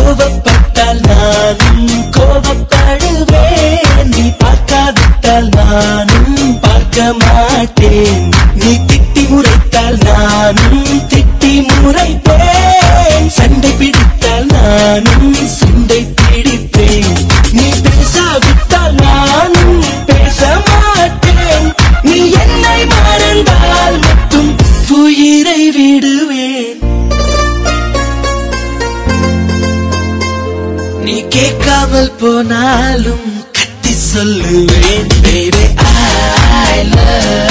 கோபப்பட்டால் நானும் கோபப்படுவேன் நீ பார்க்காவிட்டால் நானும் பார்க்க மாட்டேன் நீ திட்டி முறைத்தால் நானும் திட்டி முறைப்பேன் சண்டை பிடித்தால் நானும் சண்டை பிடிப்பேன் நீ பேசாவிட்டால் நானும் பேச மாட்டேன் நீ என்னை மறந்தால் மட்டும் உயிரை விடுவேன் நீ கேட்காமல் போனாலும் கத்தி சொல்லுவேன் baby I love